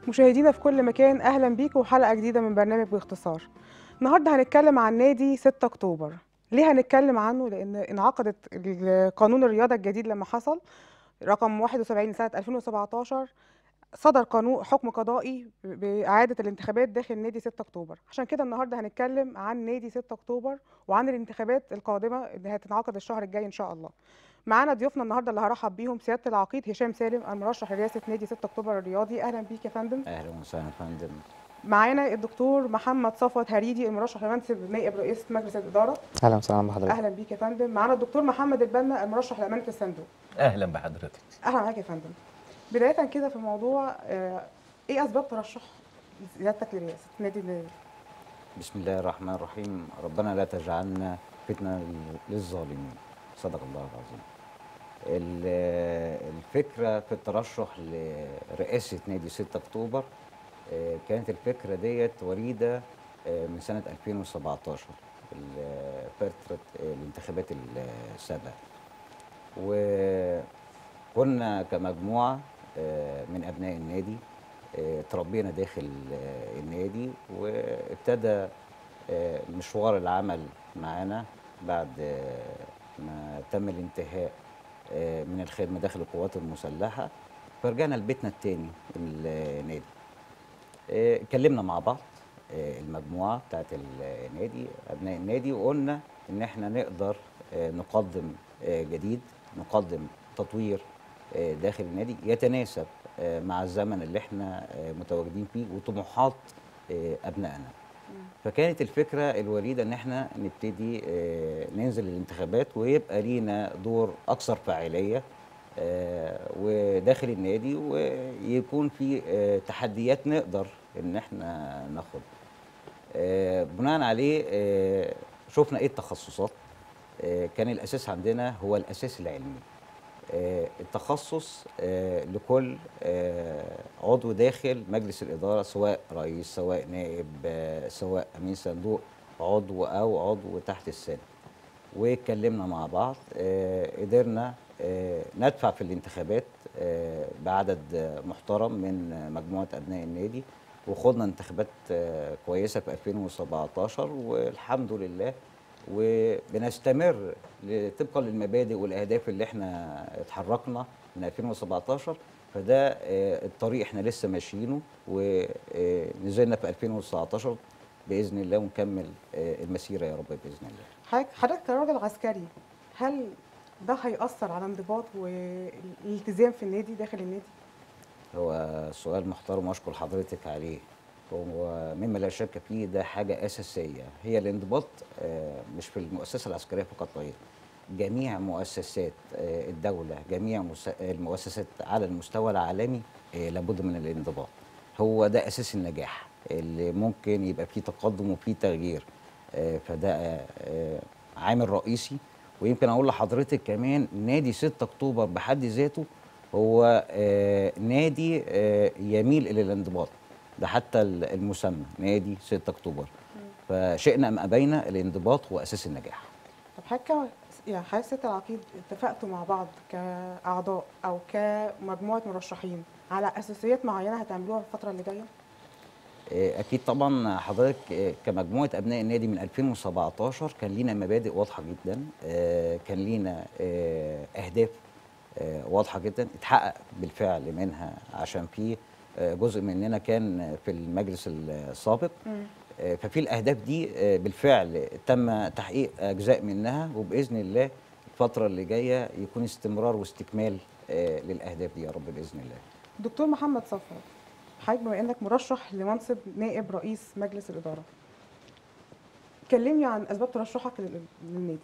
مشاهدينا في كل مكان اهلا بيكم وحلقه جديده من برنامج باختصار النهارده هنتكلم عن نادي 6 اكتوبر ليه هنتكلم عنه لان انعقدت ال- قانون الرياضه الجديد لما حصل رقم 71 لسنه 2017 صدر قانون حكم قضائي ب- باعاده الانتخابات داخل نادي 6 اكتوبر عشان كده النهارده هنتكلم عن نادي 6 اكتوبر وعن الانتخابات القادمه اللي هتنعقد الشهر الجاي ان شاء الله معانا ضيوفنا النهارده اللي هرحب بيهم سياده العقيد هشام سالم المرشح لرئاسه نادي 6 اكتوبر الرياضي اهلا بيك يا فندم اهلا وسهلا يا فندم معانا الدكتور محمد صفوت هريدي المرشح لمنصب نائب رئيس مجلس الاداره اهلا وسهلا بحضرتك اهلا بيك يا فندم معانا الدكتور محمد البنا المرشح لامانه الصندوق اهلا بحضرتك اهلا معاك يا فندم بدايه كده في الموضوع آه، ايه اسباب ترشح سيادتك لرئاسه نادي ال- بسم الله الرحمن الرحيم ربنا لا تجعلنا فتنة للظالمين صدق الله العظيم ال- الفكرة في الترشح لرئاسة نادي 6 أكتوبر آه، كانت الفكرة ديت وليدة آه، من سنة 2017 ال- فترة آه، الانتخابات السابقة وكنا كمجموعة آه، من أبناء النادي آه، تربينا داخل آه، النادي وابتدى آه، مشوار العمل معانا بعد آه، ما تم الانتهاء آه، من الخدمة داخل القوات المسلحة فرجعنا لبيتنا التاني النادي آه، اتكلمنا مع بعض آه، المجموعة بتاعت النادي أبناء النادي وقلنا إن إحنا نقدر آه، نقدم آه، جديد نقدم تطوير آه، داخل النادي يتناسب آه، مع الزمن اللي إحنا آه، متواجدين فيه وطموحات آه، أبنائنا فكانت الفكرة الوليدة إن إحنا نبتدي آه، ننزل الانتخابات ويبقى لينا دور أكثر فاعلية آه، وداخل النادي ويكون في آه، تحديات نقدر إن إحنا ناخد آه، بناء عليه آه، شفنا إيه التخصصات آه، كان الأساس عندنا هو الأساس العلمي آه، التخصص آه، لكل آه، عضو داخل مجلس الإدارة سواء رئيس سواء نائب آه، سواء أمين صندوق عضو أو عضو تحت السن واتكلمنا مع بعض آه، قدرنا آه، ندفع في الانتخابات آه، بعدد آه، محترم من آه، مجموعة أبناء النادي وخضنا انتخابات آه، كويسة في 2017 والحمد لله وبنستمر ل- طبقا للمبادئ والاهداف اللي احنا اتحركنا من 2017 فده آه، الطريق احنا لسه ماشيينه ونزلنا في 2019 باذن الله ونكمل آه، المسيره يا رب باذن الله حضرتك حضرتك كراجل عسكري هل ده هيأثر على انضباط والالتزام في النادي داخل النادي؟ هو سؤال محترم واشكر حضرتك عليه هو مما لا شك فيه ده حاجة أساسية هي الانضباط آه، مش في المؤسسة العسكرية فقط غير جميع مؤسسات آه، الدولة جميع مس- المؤسسات على المستوى العالمي آه، لابد من الانضباط هو ده أساس النجاح اللي ممكن يبقى فيه تقدم وفيه تغيير آه، فده آه، آه، عامل رئيسي ويمكن أقول لحضرتك كمان نادي 6 أكتوبر بحد ذاته هو آه، نادي آه، يميل الى الانضباط ده حتى ال- المسمى نادي 6 اكتوبر فشئنا ام ابينا الانضباط هو اساس النجاح طب حضرتك كم- يعني حضرتك ست العقيد اتفقتوا مع بعض كأعضاء أو كمجموعة مرشحين على أساسيات معينة هتعملوها في الفترة اللي جاية؟ آه، اكيد طبعا حضرتك آه، كمجموعه ابناء النادي من 2017 كان لينا مبادئ واضحه جدا آه، كان لينا آه، اهداف آه، واضحه جدا اتحقق بالفعل منها عشان في آه، جزء مننا كان في المجلس السابق آه، ففي الاهداف دي آه، بالفعل تم تحقيق اجزاء منها وباذن الله الفتره اللي جايه يكون استمرار واستكمال آه، للاهداف دي يا رب باذن الله دكتور محمد صفوت حضرتك بما انك مرشح لمنصب نائب رئيس مجلس الاداره كلمني عن اسباب ترشحك لل- للنادي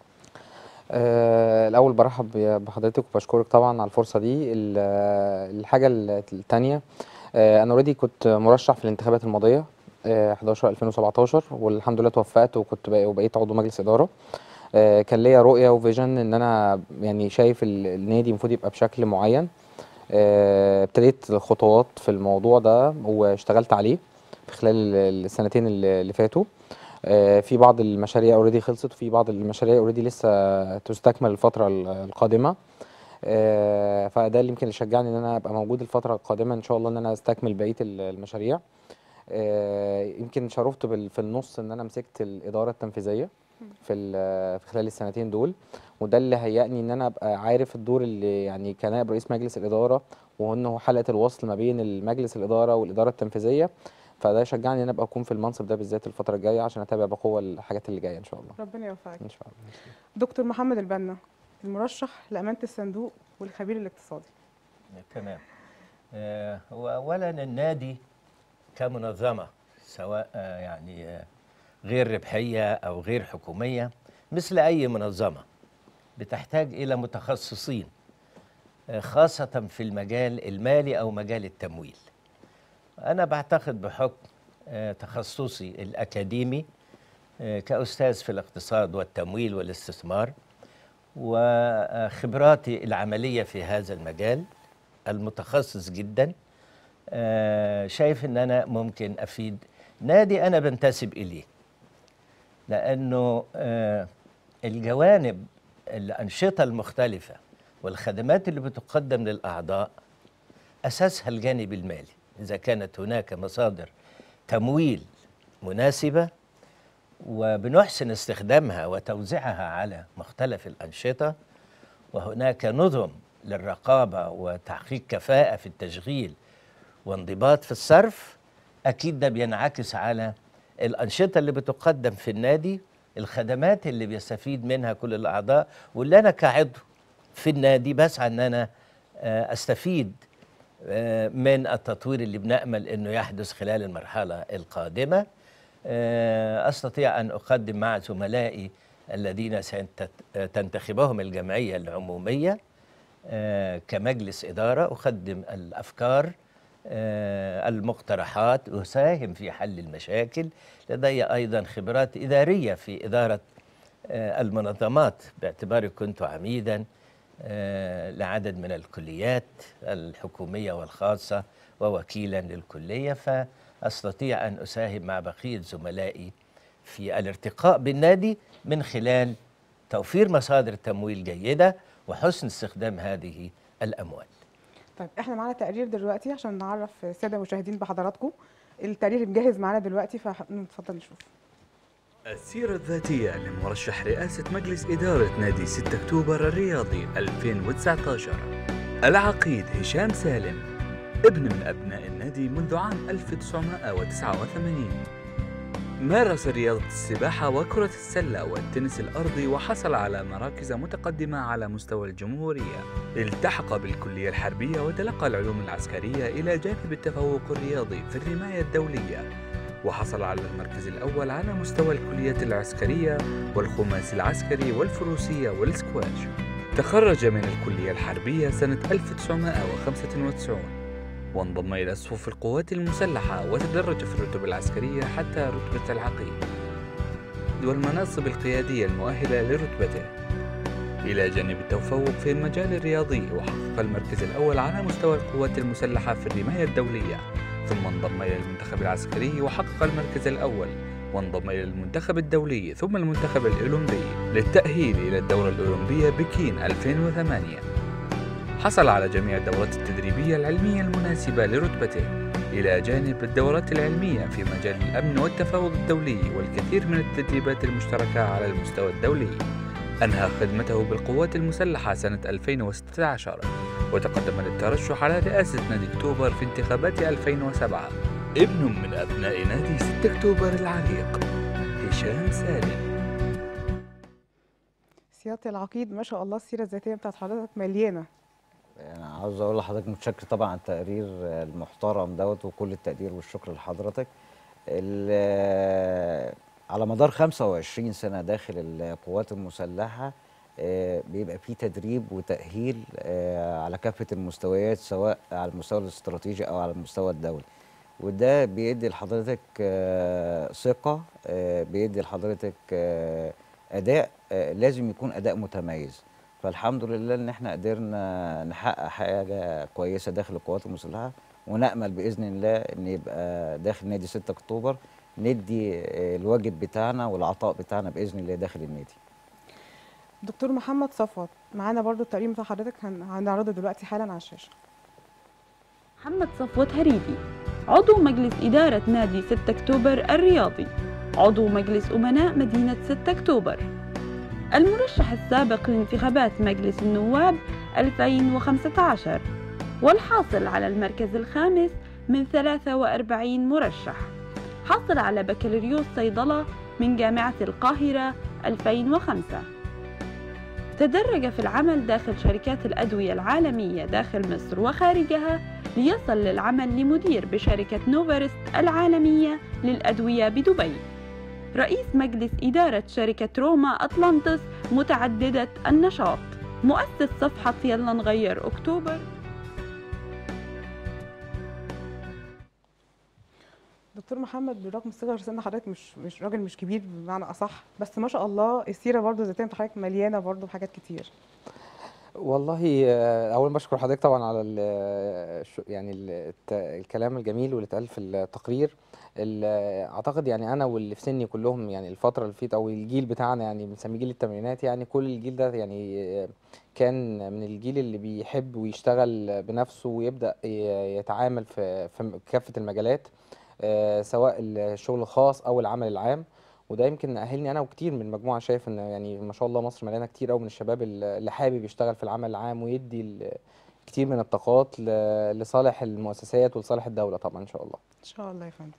آه الاول برحب ب- بحضرتك وبشكرك طبعا على الفرصه دي ال- آه، الحاجه الثانيه آه انا اوريدي كنت مرشح في الانتخابات الماضيه آه 11 2017 والحمد لله توفقت وكنت بقى وبقيت عضو مجلس اداره آه كان ليا رؤيه وفيجن ان انا يعني شايف ال- النادي المفروض يبقى بشكل معين آه، ابتديت خطوات في الموضوع ده واشتغلت عليه في خلال ال- السنتين اللي اللي فاتوا آه، في بعض المشاريع اوريدي خلصت وفي بعض المشاريع اوريدي لسه تستكمل الفترة ال- القادمة آه، فده اللي يمكن اللي شجعني ان انا ابقى موجود الفتره القادمه ان شاء الله ان انا استكمل بقيه ال- المشاريع آه، يمكن شرفت بال- في النص ان انا مسكت الاداره التنفيذيه في ال- في خلال السنتين دول وده اللي هيأني ان انا ابقى عارف الدور اللي يعني كنائب رئيس مجلس الاداره وانه حلقه الوصل ما بين المجلس الاداره والاداره التنفيذيه فده شجعني ان انا ابقى اكون في المنصب ده بالذات الفتره الجايه عشان اتابع بقوه الحاجات اللي جايه ان شاء الله ربنا يوفقك ان شاء الله دكتور محمد البنا المرشح لامانه الصندوق والخبير الاقتصادي تمام آه، هو اولا النادي كمنظمه سواء آه، يعني آه، غير ربحيه او غير حكوميه مثل اي منظمه بتحتاج الى متخصصين آه، خاصه في المجال المالي او مجال التمويل انا بعتقد بحكم آه، تخصصي الاكاديمي آه، كاستاذ في الاقتصاد والتمويل والاستثمار وخبراتي العمليه في هذا المجال المتخصص جدا آه، شايف ان انا ممكن افيد نادي انا بنتسب اليه لانه آه، الجوانب الانشطه المختلفه والخدمات اللي بتقدم للاعضاء اساسها الجانب المالي اذا كانت هناك مصادر تمويل مناسبه وبنحسن استخدامها وتوزيعها على مختلف الانشطه وهناك نظم للرقابه وتحقيق كفاءه في التشغيل وانضباط في الصرف اكيد ده بينعكس على الانشطه اللي بتقدم في النادي الخدمات اللي بيستفيد منها كل الاعضاء واللي انا كعضو في النادي بسعى ان انا آه، استفيد آه، من التطوير اللي بنامل انه يحدث خلال المرحله القادمه آه، استطيع ان اقدم مع زملائي الذين ستنتخبهم الجمعيه العموميه آه، كمجلس اداره اقدم الافكار آه، المقترحات اساهم في حل المشاكل لدي ايضا خبرات اداريه في اداره آه، المنظمات باعتباري كنت عميدا آه، لعدد من الكليات الحكوميه والخاصه ووكيلا للكليه فاستطيع ان اساهم مع بقيه زملائي في الارتقاء بالنادي من خلال توفير مصادر تمويل جيده وحسن استخدام هذه الاموال. طيب احنا معانا تقرير دلوقتي عشان نعرف الساده المشاهدين بحضراتكم التقرير مجهز معانا دلوقتي فنتفضل نشوف السيرة الذاتية لمرشح رئاسة مجلس إدارة نادي 6 أكتوبر الرياضي 2019 العقيد هشام سالم ابن من أبناء النادي منذ عام 1989 مارس رياضة السباحة وكرة السلة والتنس الأرضي وحصل على مراكز متقدمة على مستوى الجمهورية التحق بالكلية الحربية وتلقى العلوم العسكرية إلى جانب التفوق الرياضي في الرماية الدولية وحصل على المركز الأول على مستوى الكليات العسكرية والخماس العسكري والفروسية والسكواش تخرج من الكلية الحربية سنة 1995 وانضم إلى صفوف القوات المسلحة وتدرج في الرتب العسكرية حتى رتبة العقيد والمناصب القيادية المؤهلة لرتبته إلى جانب التفوق في المجال الرياضي وحقق المركز الأول على مستوى القوات المسلحة في الرماية الدولية ثم انضم إلى المنتخب العسكري وحقق المركز الأول وانضم إلى المنتخب الدولي ثم المنتخب الأولمبي للتأهيل إلى الدورة الأولمبية بكين 2008 حصل على جميع الدورات التدريبية العلمية المناسبة لرتبته إلى جانب الدورات العلمية في مجال الأمن والتفاوض الدولي والكثير من التدريبات المشتركة على المستوى الدولي أنهى خدمته بالقوات المسلحة سنة 2016 وتقدم للترشح على رئاسة نادي أكتوبر في انتخابات 2007 ابن من أبناء نادي 6 أكتوبر العريق هشام سالم سياده العقيد ما شاء الله السيره الذاتيه بتاعت حضرتك مليانه انا عاوز اقول لحضرتك متشكر طبعا على التقرير المحترم دوت وكل التقدير والشكر لحضرتك ال- على مدار 25 سنه داخل القوات المسلحه آه، بيبقى في تدريب وتأهيل آه، على كافة المستويات سواء على المستوى الاستراتيجي أو على المستوى الدولي وده بيدي لحضرتك آه، ثقة آه، بيدي لحضرتك آه، أداء آه، لازم يكون أداء متميز فالحمد لله إن احنا قدرنا نحقق حاجة كويسة داخل القوات المسلحة ونأمل بإذن الله إن يبقى داخل نادي 6 أكتوبر ندي آه، الواجب بتاعنا والعطاء بتاعنا بإذن الله داخل النادي دكتور محمد صفوت معانا برضو التقرير بتاع حضرتك هن- هنعرضه دلوقتي حالا على الشاشه محمد صفوت هريدي عضو مجلس إدارة نادي 6 أكتوبر الرياضي عضو مجلس أمناء مدينة 6 أكتوبر المرشح السابق لانتخابات مجلس النواب 2015 والحاصل على المركز الخامس من 43 مرشح حاصل على بكالوريوس صيدلة من جامعة القاهرة 2005 تدرج في العمل داخل شركات الأدوية العالمية داخل مصر وخارجها ليصل للعمل لمدير بشركة نوفارست العالمية للأدوية بدبي رئيس مجلس إدارة شركة روما أطلانتس متعددة النشاط مؤسس صفحة يلا نغير أكتوبر دكتور محمد بالرغم صغر سن حضرتك مش مش راجل مش كبير بمعنى اصح بس ما شاء الله السيره برضو الذاتيه بتاع حضرتك مليانه برضو بحاجات كتير والله آه، اولا بشكر حضرتك طبعا على ال- الش- يعني ال- الت- الكلام الجميل واللي اتقال في التقرير ال- اعتقد يعني انا واللي في سني كلهم يعني الفتره اللي فاتت او الجيل بتاعنا يعني بنسميه جيل الثمانينات يعني كل الجيل ده يعني آه، كان من الجيل اللي بيحب ويشتغل بنفسه ويبدا ي- يتعامل في في كافه المجالات آه، سواء الشغل الخاص او العمل العام وده يمكن اهلني انا وكتير من المجموعه شايف ان يعني ما شاء الله مصر مليانه كتير قوي من الشباب اللي حابب يشتغل في العمل العام ويدي ال- كتير من الطاقات ل- لصالح المؤسسات ولصالح الدوله طبعا ان شاء الله ان شاء الله يا فندم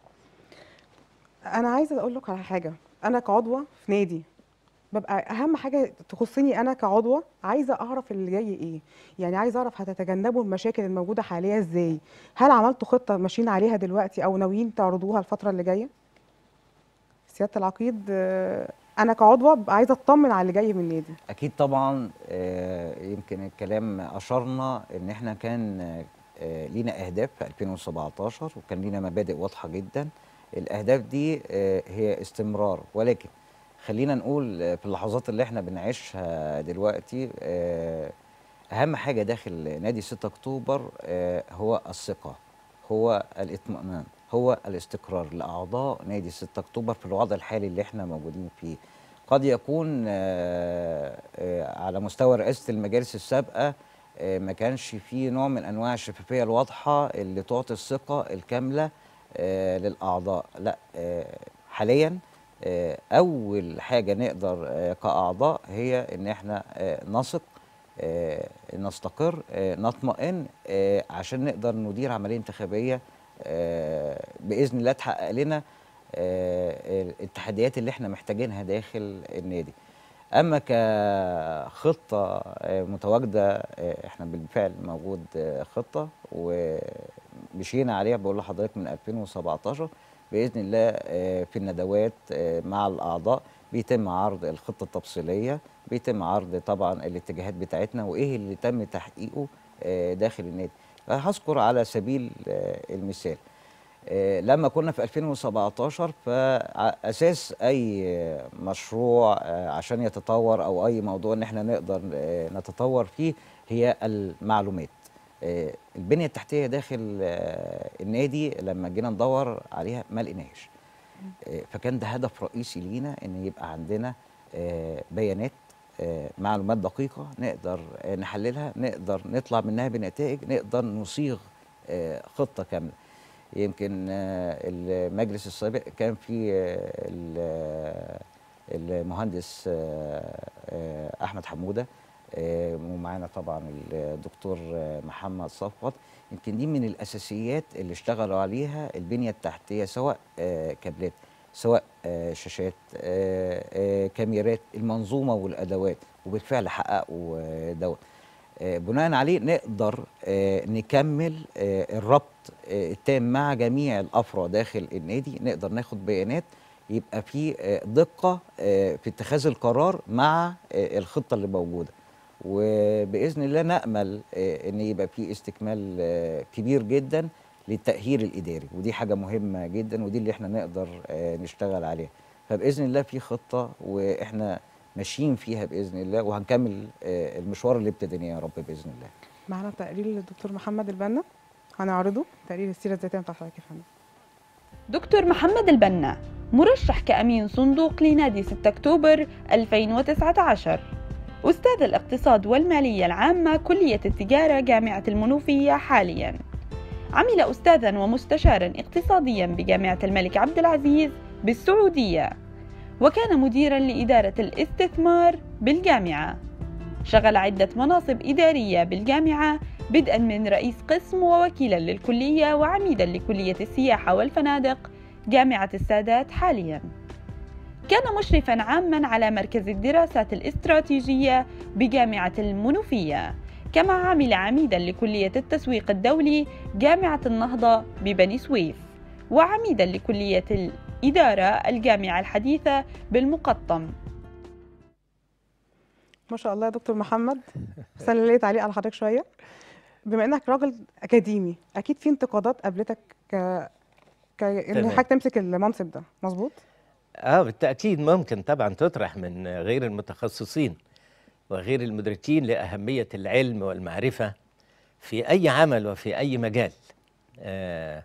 انا عايزه اقول لك على حاجه انا كعضوه في نادي ببقى اهم حاجه تخصني انا كعضوه عايزه اعرف اللي جاي ايه يعني عايزه اعرف هتتجنبوا المشاكل الموجوده حاليا ازاي هل عملتوا خطه ماشيين عليها دلوقتي او ناويين تعرضوها الفتره اللي جايه سياده العقيد آه، انا كعضوه ببقى عايزه اطمن على اللي جاي من النادي اكيد طبعا آه، يمكن الكلام اشرنا ان احنا كان آه، لينا اهداف في 2017 وكان لينا مبادئ واضحه جدا الاهداف دي آه، هي استمرار ولكن خلينا نقول آه، في اللحظات اللي احنا بنعيشها دلوقتي آه، اهم حاجه داخل نادي 6 اكتوبر آه، هو الثقه هو الاطمئنان هو الاستقرار لاعضاء نادي 6 اكتوبر في الوضع الحالي اللي احنا موجودين فيه قد يكون آه، آه، على مستوى رئاسه المجالس السابقه آه، ما كانش فيه نوع من انواع الشفافيه الواضحه اللي تعطي الثقه الكامله آه، للاعضاء لا آه، حاليا آه، اول حاجه نقدر آه، كاعضاء هي ان احنا آه، نثق آه، نستقر آه، نطمئن آه، عشان نقدر ندير عمليه انتخابيه آه، باذن الله تحقق لنا آه، التحديات اللي احنا محتاجينها داخل النادي اما كخطه آه، متواجده آه، احنا بالفعل موجود آه، خطه ومشينا عليها بقول لحضرتك من 2017 باذن الله آه، في الندوات آه، مع الاعضاء بيتم عرض الخطه التفصيليه بيتم عرض طبعا الاتجاهات بتاعتنا وايه اللي تم تحقيقه آه، داخل النادي هذكر على سبيل آه، المثال آه، لما كنا في 2017 فاساس اي آه، مشروع آه، عشان يتطور او اي موضوع ان احنا نقدر آه، نتطور فيه هي المعلومات آه، البنيه التحتيه داخل آه، النادي لما جينا ندور عليها ما لقيناهاش آه، فكان ده هدف رئيسي لينا ان يبقى عندنا آه، بيانات آه، معلومات دقيقه نقدر آه، نحللها نقدر نطلع منها بنتائج نقدر نصيغ آه، خطه كامله يمكن آه، المجلس السابق كان في آه، ال- المهندس آه، آه، احمد حموده آه، ومعانا طبعا الدكتور آه، محمد صفوت يمكن دي من الاساسيات اللي اشتغلوا عليها البنيه التحتيه سواء آه، كابلات سواء آه، شاشات آه، آه، كاميرات المنظومه والادوات وبالفعل حققوا آه، دوت آه، بناء عليه نقدر آه، نكمل آه، الربط آه، التام مع جميع الافراد داخل النادي نقدر ناخد بيانات يبقى في آه، دقه آه، في اتخاذ القرار مع آه، الخطه اللي موجوده وباذن الله نامل آه، ان يبقى في استكمال آه، كبير جدا للتاهيل الاداري ودي حاجه مهمه جدا ودي اللي احنا نقدر آه، نشتغل عليها فباذن الله في خطه واحنا ماشيين فيها باذن الله وهنكمل آه، المشوار اللي ابتديناه يا رب باذن الله معانا تقرير للدكتور محمد البنا هنعرضه تقرير السيره الذاتيه بتاع حضرتك يا فندم دكتور محمد البنا مرشح كأمين صندوق لنادي 6 أكتوبر 2019 أستاذ الاقتصاد والمالية العامة كلية التجارة جامعة المنوفية حالياً عمل أستاذاً ومستشاراً اقتصادياً بجامعة الملك عبد العزيز بالسعودية وكان مديراً لإدارة الاستثمار بالجامعة شغل عدة مناصب إدارية بالجامعة بدءا من رئيس قسم ووكيلا للكلية وعميدا لكلية السياحة والفنادق جامعة السادات حاليا كان مشرفا عاما على مركز الدراسات الاستراتيجية بجامعة المنوفية كما عمل عميدا لكلية التسويق الدولي جامعة النهضة ببني سويف وعميدا لكلية الإدارة الجامعة الحديثة بالمقطم ما شاء الله يا دكتور محمد بس انا ليا تعليق على حضرتك شويه بما انك راجل اكاديمي اكيد في انتقادات قابلتك ك ك ان تمام. حضرتك تمسك المنصب ده مظبوط اه بالتأكيد ممكن طبعا تطرح من غير المتخصصين وغير المدركين لأهمية العلم والمعرفة في أي عمل وفي أي مجال آه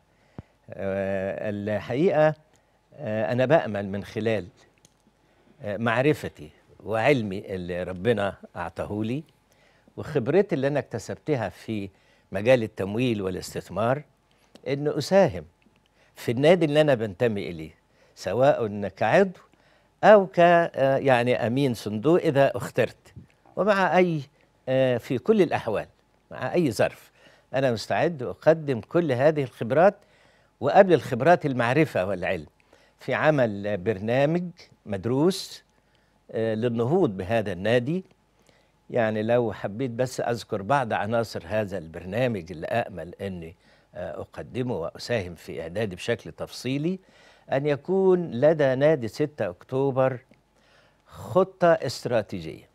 آه الحقيقة آه أنا بأمل من خلال آه معرفتي وعلمي اللي ربنا أعطاه لي وخبرتي اللي أنا اكتسبتها في مجال التمويل والاستثمار إن أساهم في النادي اللي أنا بنتمي إليه سواء كعضو أو ك آه، يعني أمين صندوق إذا اخترت ومع أي آه، في كل الأحوال مع أي ظرف أنا مستعد أقدم كل هذه الخبرات وقبل الخبرات المعرفة والعلم في عمل برنامج مدروس آه، للنهوض بهذا النادي يعني لو حبيت بس أذكر بعض عناصر هذا البرنامج اللي أأمل أني آه، أقدمه وأساهم في إعداده بشكل تفصيلي أن يكون لدى نادي 6 أكتوبر خطة استراتيجية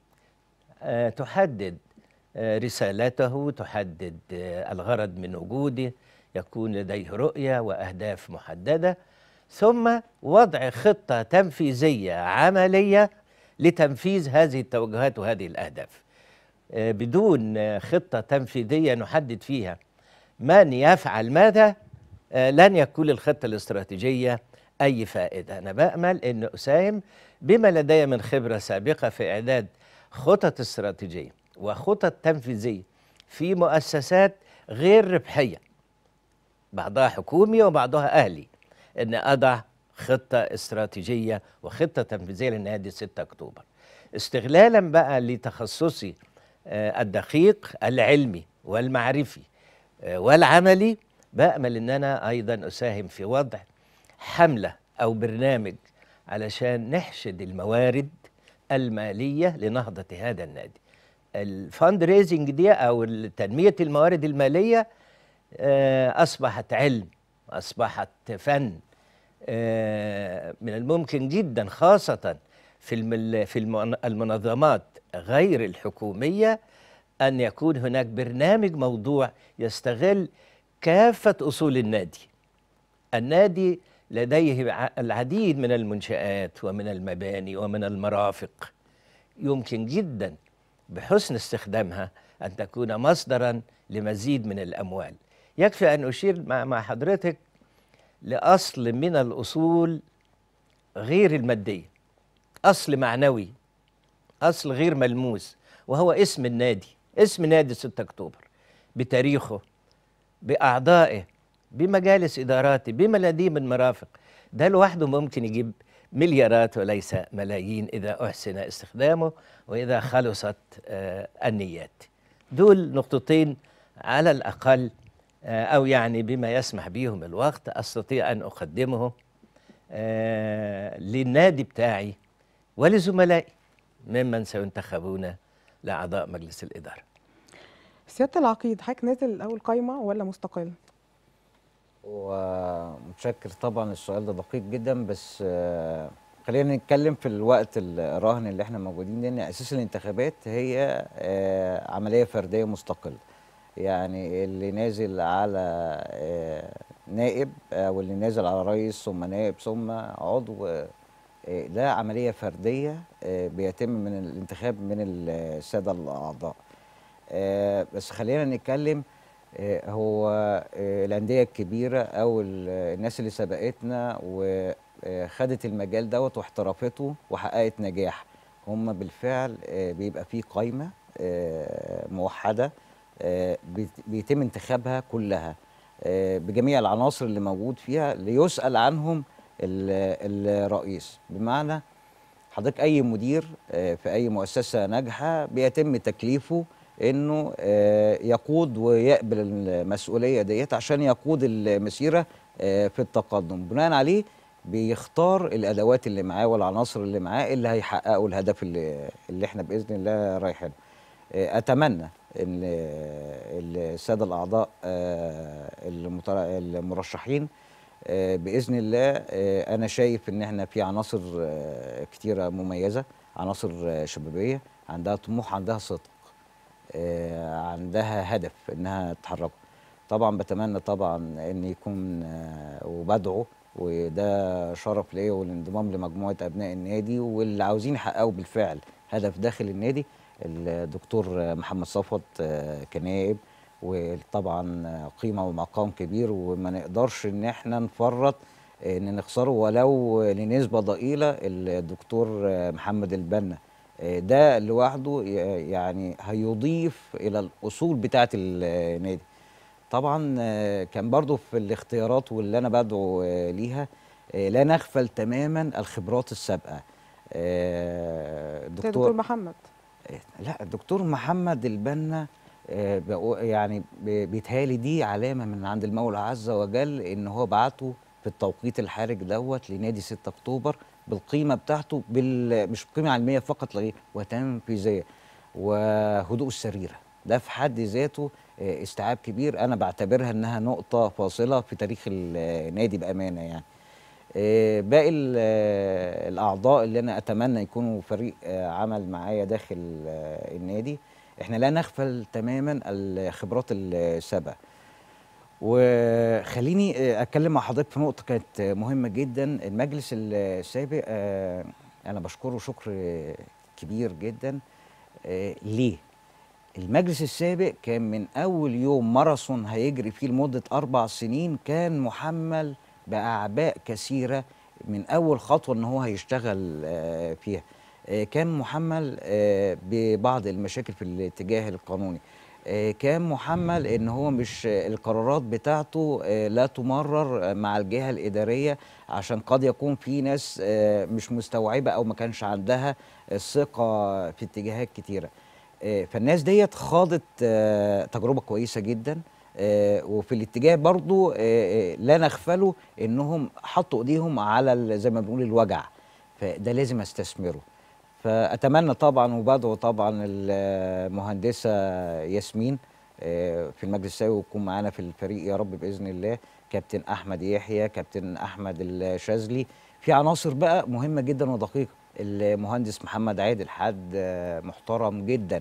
آه، تحدد آه، رسالته تحدد آه، الغرض من وجوده يكون لديه رؤية وأهداف محددة ثم وضع خطة تنفيذية عملية لتنفيذ هذه التوجهات وهذه الأهداف آه، بدون آه، خطة تنفيذية نحدد فيها من يفعل ماذا آه، لن يكون للخطة الاستراتيجية أي فائدة أنا بأمل أن أساهم بما لدي من خبرة سابقة في إعداد خطط استراتيجية وخطط تنفيذية في مؤسسات غير ربحية بعضها حكومي وبعضها أهلي أن أضع خطة استراتيجية وخطة تنفيذية لنادي 6 أكتوبر استغلالا بقى لتخصصي آه، الدقيق العلمي والمعرفي آه، والعملي بأمل أن أنا أيضا أساهم في وضع حملة أو برنامج علشان نحشد الموارد المالية لنهضة هذا النادي الفاند ريزنج دي أو تنمية الموارد المالية آه، أصبحت علم أصبحت فن آه، من الممكن جدا خاصة في المل- في المن- المنظمات غير الحكومية أن يكون هناك برنامج موضوع يستغل كافة أصول النادي النادي لديه ع- العديد من المنشآت ومن المباني ومن المرافق يمكن جدا بحسن استخدامها أن تكون مصدرا لمزيد من الأموال يكفي أن أشير مع مع حضرتك لأصل من الأصول غير المادية أصل معنوي أصل غير ملموس وهو اسم النادي اسم نادي 6 أكتوبر بتاريخه بأعضائه بمجالس إداراته بما لديه من مرافق ده لوحده ممكن يجيب مليارات وليس ملايين إذا أحسن استخدامه وإذا خلصت آه، النيات دول نقطتين على الأقل آه، أو يعني بما يسمح بهم الوقت أستطيع أن أقدمه آه، للنادي بتاعي ولزملائي ممن سينتخبون لأعضاء مجلس الإدارة سياده العقيد حضرتك نازل الاول قايمه ولا مستقل ومتشكر طبعا السؤال ده دقيق جدا بس آه، خلينا نتكلم في الوقت الراهن اللي احنا موجودين لان اساس الانتخابات هي آه، عمليه فرديه مستقله يعني اللي نازل على آه، نائب او اللي نازل على رئيس ثم نائب ثم عضو آه، ده عمليه فرديه آه، بيتم من الانتخاب من الساده الاعضاء آه، بس خلينا نتكلم آه، هو آه، الأندية الكبيرة أو ال- الناس اللي سبقتنا وخدت المجال دوت واحترفته وحققت نجاح هم بالفعل آه، بيبقى في قائمه آه، موحده آه، بيت- بيتم انتخابها كلها آه، بجميع العناصر اللي موجود فيها ليسأل عنهم ال- الرئيس بمعنى حضرتك اي مدير آه، في اي مؤسسه ناجحه بيتم تكليفه انه آه، يقود ويقبل المسؤوليه ديت عشان يقود المسيره آه، في التقدم بناء عليه بيختار الادوات اللي معاه والعناصر اللي معاه اللي هيحققوا الهدف اللي, اللي احنا باذن الله رايحين آه، اتمنى ان آه، الساده الاعضاء آه، المتر- المرشحين آه، باذن الله آه، انا شايف ان احنا في عناصر آه، كتيره مميزه عناصر آه، شبابيه عندها طموح عندها صدق آه، عندها هدف انها تتحرك طبعا بتمنى طبعا ان يكون آه، وبدعو وده شرف ليا والانضمام لمجموعه ابناء النادي واللي عاوزين يحققوا بالفعل هدف داخل النادي الدكتور محمد صفوت آه، كنائب وطبعا قيمه ومقام كبير وما نقدرش ان احنا نفرط ان نخسره ولو لنسبه ضئيله الدكتور محمد البنا آه، ده لوحده ي- يعني هيضيف الى الاصول بتاعه النادي طبعا آه، كان برضو في الاختيارات واللي انا بدعو آه، ليها آه، لا نغفل تماما الخبرات السابقه آه، زي دكتور محمد لا الدكتور محمد البنا آه، بقو- يعني ب- بيتهيألي دي علامة من عند المولى عز وجل إن هو بعته في التوقيت الحرج دوت لنادي 6 أكتوبر بالقيمة بتاعته بال مش قيمة علمية فقط لا غير وتنفيذية وهدوء السريرة ده في حد ذاته آه، استيعاب كبير أنا بعتبرها إنها نقطة فاصلة في تاريخ النادي بأمانة يعني آه، باقي ال- آه، الاعضاء اللي انا اتمنى يكونوا فريق آه، عمل معايا داخل آه، النادي احنا لا نغفل تماما الخبرات السابقه وخليني آه، اتكلم مع حضرتك في نقطه كانت آه، مهمه جدا المجلس السابق آه، انا بشكره شكر آه، كبير جدا آه، ليه المجلس السابق كان من اول يوم ماراثون هيجري فيه لمده اربع سنين كان محمل باعباء كثيره من اول خطوه ان هو هيشتغل آه، فيها آه، كان محمل آه، ببعض المشاكل في الاتجاه القانوني آه، كان محمل ان هو مش القرارات بتاعته آه، لا تمرر مع الجهه الاداريه عشان قد يكون في ناس آه، مش مستوعبه او ما كانش عندها الثقه في اتجاهات كتيره آه، فالناس ديت خاضت آه، تجربه كويسه جدا آه، وفي الاتجاه برضو آه، آه، لا نغفله انهم حطوا ايديهم على ال- زي ما بنقول الوجع فده لازم استثمره فاتمنى طبعا وبدعو طبعا المهندسه ياسمين آه، في المجلس السابق وتكون معانا في الفريق يا رب باذن الله كابتن احمد يحيى كابتن احمد الشاذلي في عناصر بقى مهمه جدا ودقيقه المهندس محمد عادل حد آه، محترم جدا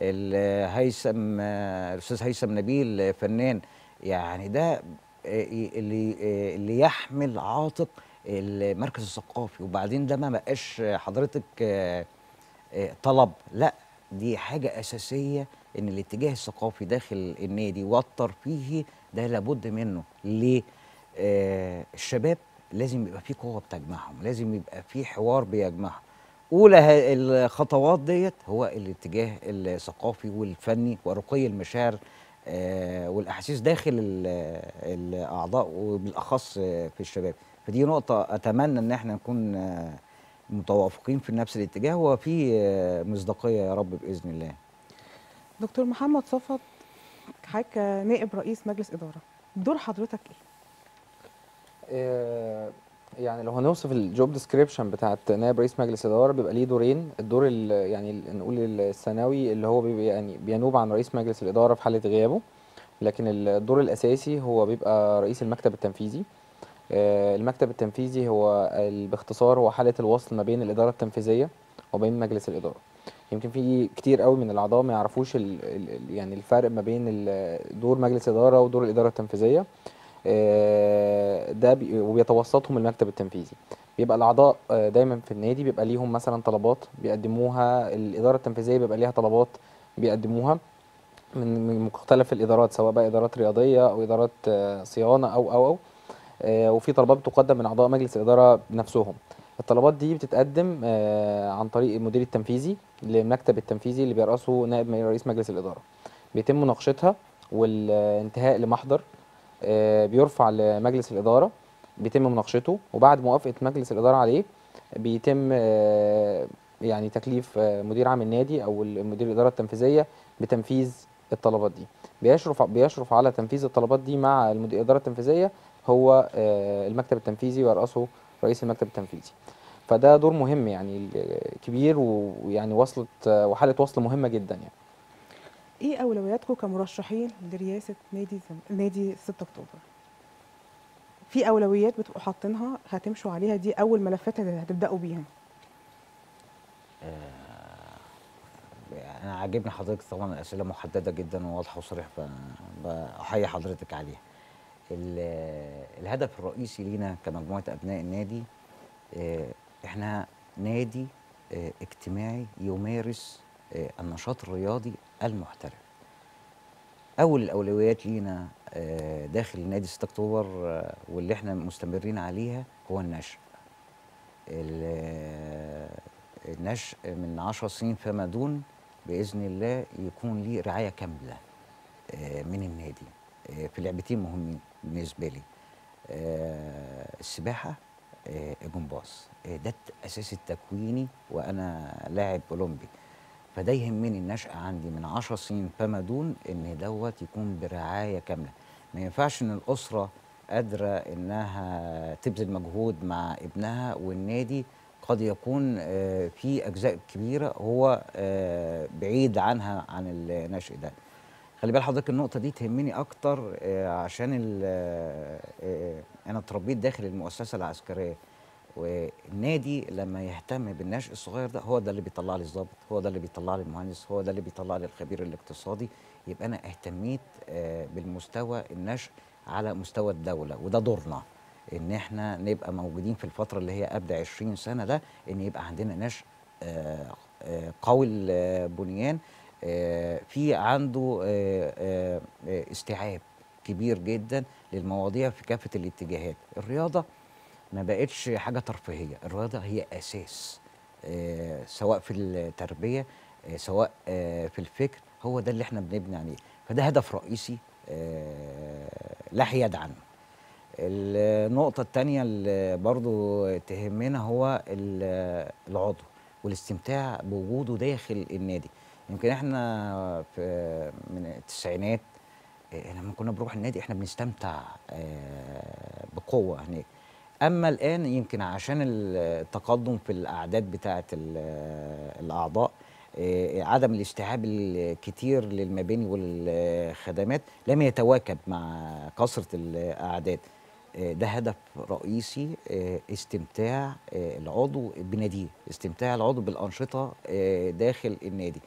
الهيثم آه، الاستاذ هيثم نبيل آه، فنان يعني ده آه، اللي آه، اللي يحمل عاتق المركز الثقافي وبعدين ده ما بقاش حضرتك آه، آه، طلب لا دي حاجة أساسية إن الاتجاه الثقافي داخل النادي وتر فيه ده لابد منه ليه؟ آه الشباب لازم يبقى فيه قوة بتجمعهم لازم يبقى فيه حوار بيجمعهم أولى ه- الخطوات ديت هو الاتجاه الثقافي والفني ورقي المشاعر آه والأحاسيس داخل ال- الأعضاء وبالأخص آه، في الشباب فدي نقطة أتمنى إن احنا نكون آه متوافقين في نفس الاتجاه وفي آه، مصداقيه يا رب باذن الله دكتور محمد صفوت حضرتك نائب رئيس مجلس اداره دور حضرتك ايه آه، يعني لو هنوصف الجوب ديسكريبشن بتاعت نائب رئيس مجلس اداره بيبقى ليه دورين الدور ال- يعني ال- نقول الثانوي اللي هو بيبقى يعني بينوب عن رئيس مجلس الاداره في حاله غيابه لكن الدور الاساسي هو بيبقى رئيس المكتب التنفيذي آه، المكتب التنفيذي هو ال- باختصار هو حاله الوصل ما بين الاداره التنفيذيه وبين مجلس الاداره يمكن في كتير قوي من الاعضاء ما يعرفوش ال ال يعني الفرق ما بين ال- دور مجلس الاداره ودور الاداره التنفيذيه آه، ده بي- وبيتوسطهم المكتب التنفيذي بيبقى الاعضاء آه، دايما في النادي بيبقى ليهم مثلا طلبات بيقدموها الاداره التنفيذيه بيبقى ليها طلبات بيقدموها من من مختلف الادارات سواء بقى ادارات رياضيه او ادارات آه، صيانه او او او آه، وفي طلبات بتقدم من اعضاء مجلس الاداره نفسهم الطلبات دي بتتقدم آه، عن طريق المدير التنفيذي للمكتب التنفيذي اللي بيرأسه نائب رئيس مجلس الإدارة بيتم مناقشتها والانتهاء لمحضر آه، بيرفع لمجلس الإدارة بيتم مناقشته وبعد موافقة مجلس الإدارة عليه بيتم آه، يعني تكليف آه، مدير عام النادي أو المدير الإدارة التنفيذية بتنفيذ الطلبات دي بيشرف بيشرف على تنفيذ الطلبات دي مع المدير الإدارة التنفيذية هو آه، المكتب التنفيذي ويرأسه رئيس المكتب التنفيذي فده دور مهم يعني ال- كبير و- ويعني وصلت آه، وحالة وصل مهمة جدا يعني ايه اولوياتكم كمرشحين لرئاسه نادي زم... نادي 6 اكتوبر في اولويات بتبقوا حاطينها هتمشوا عليها دي اول ملفات اللي هتبداوا بيها انا عاجبني حضرتك طبعا الاسئله محدده جدا وواضحه وصريحه فاحيي حضرتك عليها ال- الهدف الرئيسي لينا كمجموعه ابناء النادي آه، احنا نادي آه، اجتماعي يمارس آه، النشاط الرياضي المحترف اول الاولويات لينا آه، داخل نادي 6 اكتوبر آه، واللي احنا مستمرين عليها هو النشء ال- النشء من 10 سنين فما دون باذن الله يكون ليه رعايه كامله آه، من النادي آه، في لعبتين مهمين بالنسبه لي آه، السباحه آه، الجمباز آه، ده اساس التكويني وانا لاعب اولمبي فده يهمني النشأة عندي من 10 سنين فما دون ان دوت يكون برعاية كاملة ما ينفعش ان الأسرة قادرة انها تبذل مجهود مع ابنها والنادي قد يكون آه، في اجزاء كبيرة هو آه، بعيد عنها عن النشء ده خلي بال حضرتك النقطة دي تهمني أكتر آه، عشان ال- آه، آه، أنا اتربيت داخل المؤسسة العسكرية والنادي لما يهتم بالنشء الصغير ده هو ده اللي بيطلع لي الضابط هو ده اللي بيطلع لي المهندس هو ده اللي بيطلع لي الخبير الاقتصادي يبقى أنا اهتميت آه، بالمستوى النشء على مستوى الدولة وده دورنا ان احنا نبقى موجودين في الفترة اللي هي قبل 20 سنة ده ان يبقى عندنا نشء آه، آه، قوي البنيان آه، في عنده آه، آه، آه، استيعاب كبير جدا للمواضيع في كافة الاتجاهات الرياضة ما بقتش حاجة ترفيهية الرياضة هي أساس آه، سواء في التربية آه، سواء آه، في الفكر هو ده اللي احنا بنبني عليه فده هدف رئيسي آه، لا حياد عنه النقطة التانية اللي برضو تهمنا هو ال- العضو والاستمتاع بوجوده داخل النادي يمكن احنا في من التسعينات اه، لما كنا بنروح النادي احنا بنستمتع اه، بقوة هناك اما الان يمكن عشان التقدم في الاعداد بتاعه ال- الاعضاء اه، عدم الاستيعاب الكتير للمباني والخدمات لم يتواكب مع كثره الاعداد آه، ده هدف رئيسي آه، استمتاع آه، العضو بناديه استمتاع العضو بالأنشطة آه، داخل النادي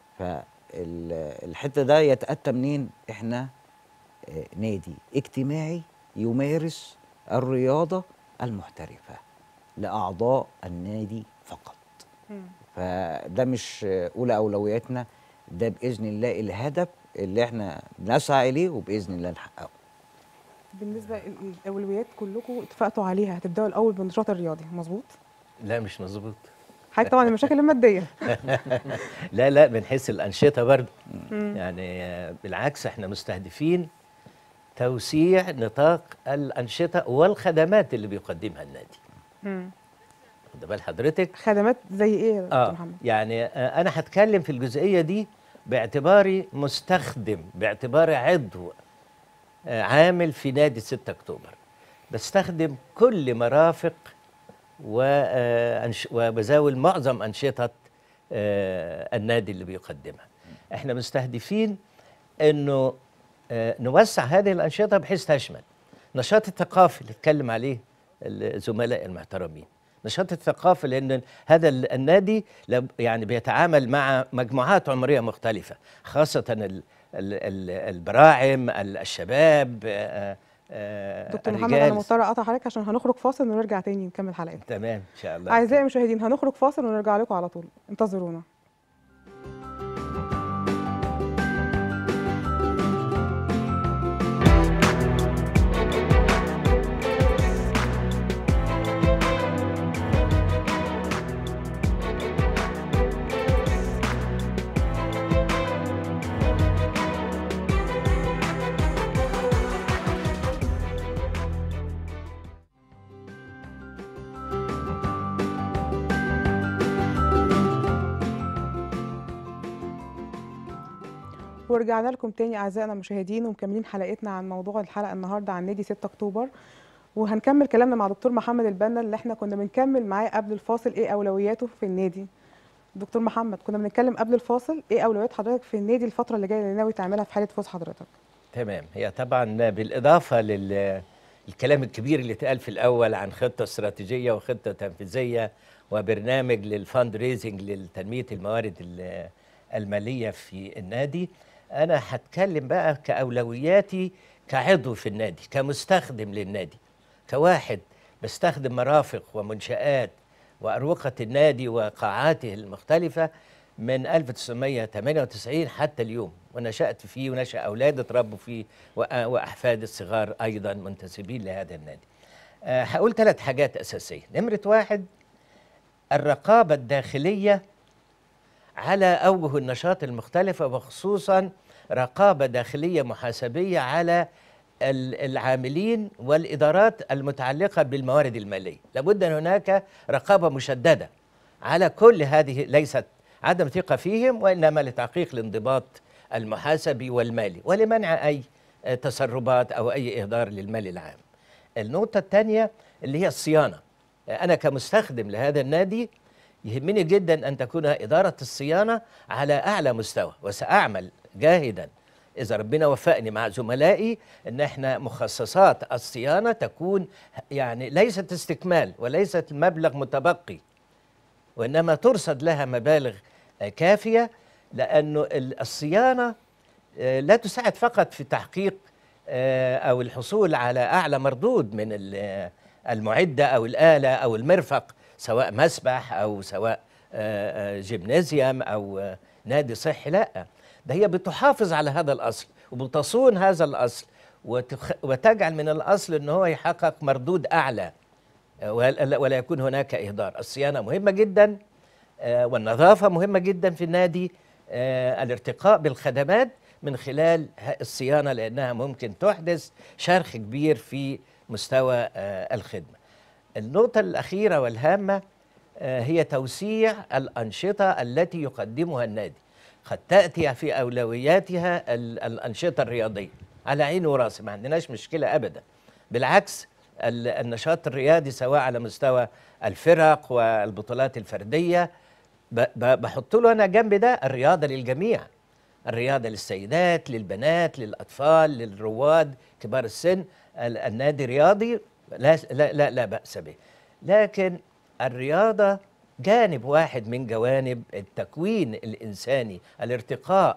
فالحتة ده يتأتى منين احنا آه، نادي اجتماعي يمارس الرياضة المحترفة لأعضاء النادي فقط فده مش آه، أولى أولوياتنا ده بإذن الله الهدف اللي احنا بنسعى إليه وبإذن الله نحققه بالنسبه الاولويات كلكم اتفقتوا عليها هتبداوا الاول بالنشاط الرياضي مظبوط لا مش مظبوط حاجه طبعا المشاكل الماديه لا لا من حيث الأنشطة برضه يعني آه، بالعكس احنا مستهدفين توسيع نطاق الأنشطة والخدمات اللي بيقدمها النادي مم. واخد بال حضرتك خدمات زي ايه يا دكتور اه محمد يعني آه انا هتكلم في الجزئيه دي باعتباري مستخدم باعتباري عضو آه عامل في نادي 6 اكتوبر بستخدم كل مرافق وأنش- وبزاول معظم انشطه آه النادي اللي بيقدمها احنا مستهدفين انه آه نوسع هذه الانشطه بحيث تشمل نشاط الثقافي اللي اتكلم عليه الزملاء المحترمين نشاط الثقافي لان هذا ال- النادي لب- يعني بيتعامل مع مجموعات عمريه مختلفه خاصه ال ال ال البراعم ال- الشباب آه، آه، دكتور محمد انا الرجال. مضطره اقطع حضرتك عشان هنخرج فاصل ونرجع تاني نكمل حلقتنا تمام ان شاء الله اعزائي المشاهدين هنخرج فاصل ونرجع لكم على طول انتظرونا ورجعنا لكم تاني اعزائنا المشاهدين ومكملين حلقتنا عن موضوع الحلقه النهارده عن نادي 6 اكتوبر وهنكمل كلامنا مع دكتور محمد البنا اللي احنا كنا بنكمل معاه قبل الفاصل ايه اولوياته في النادي دكتور محمد كنا بنتكلم قبل الفاصل ايه اولويات حضرتك في النادي الفتره اللي جايه اللي ناوي تعملها في حاله فوز حضرتك تمام هي طبعا بالاضافه للكلام الكبير اللي اتقال في الاول عن خطه استراتيجيه وخطه تنفيذيه وبرنامج للفاند ريزنج لتنميه الموارد ال- الماليه في النادي انا هتكلم بقى كاولوياتي كعضو في النادي كمستخدم للنادي كواحد بستخدم مرافق ومنشآت وأروقة النادي وقاعاته المختلفة من 1998 حتى اليوم ونشأت فيه ونشأ أولادي اتربوا فيه وأ- وأحفادي الصغار أيضا منتسبين لهذا النادي أه هقول ثلاث حاجات أساسية نمرة واحد الرقابة الداخلية على أوجه النشاط المختلفة وخصوصا رقابة داخلية محاسبية على ال- العاملين والإدارات المتعلقة بالموارد المالية لابد أن هناك رقابة مشددة على كل هذه ليست عدم ثقة فيهم وإنما لتحقيق الانضباط المحاسبي والمالي ولمنع أي آه، تسربات أو أي إهدار للمال العام النقطة الثانية اللي هي الصيانة أنا كمستخدم لهذا النادي يهمني جدا أن تكون إدارة الصيانة على أعلى مستوى وسأعمل جاهدا إذا ربنا وفقني مع زملائي أن احنا مخصصات الصيانة تكون يعني ليست استكمال وليست مبلغ متبقي وإنما ترصد لها مبالغ آه، كافية لأنه ال- الصيانة آه، لا تساعد فقط في تحقيق آه، أو الحصول على أعلى مردود من ال- آه، المعدة أو الآلة أو المرفق سواء مسبح أو سواء آه، آه، جيمنازيوم أو آه، نادي صحي لا ده هي بتحافظ على هذا الأصل وبتصون هذا الأصل وتخ- وتجعل من الأصل أن هو يحقق مردود أعلى ولا ولا يكون هناك إهدار الصيانة مهمة جدا آه، والنظافة مهمة جدا في النادي آه، الارتقاء بالخدمات من خلال ه- الصيانة لأنها ممكن تحدث شرخ كبير في مستوى آه، الخدمة النقطة الأخيرة والهامة آه، هي توسيع الأنشطة التي يقدمها النادي قد تأتي في أولوياتها ال- الأنشطة الرياضية على عيني وراسي ما عندناش مشكلة أبدا بالعكس ال- النشاط الرياضي سواء على مستوى الفرق والبطولات الفردية ب- ب- بحط له أنا جنب ده الرياضة للجميع الرياضة للسيدات للبنات للأطفال للرواد كبار السن ال- النادي رياضي لا, لا, لا, لا بأس به لكن الرياضة جانب واحد من جوانب التكوين الإنساني الارتقاء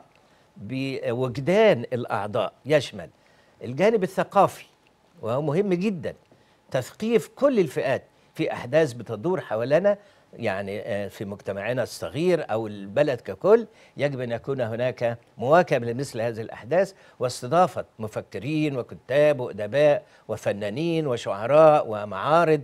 بوجدان الأعضاء يشمل الجانب الثقافي وهو مهم جدا تثقيف كل الفئات في أحداث بتدور حولنا يعني آه، في مجتمعنا الصغير أو البلد ككل يجب أن يكون هناك مواكبة لمثل هذه الأحداث واستضافة مفكرين وكتاب وأدباء وفنانين وشعراء ومعارض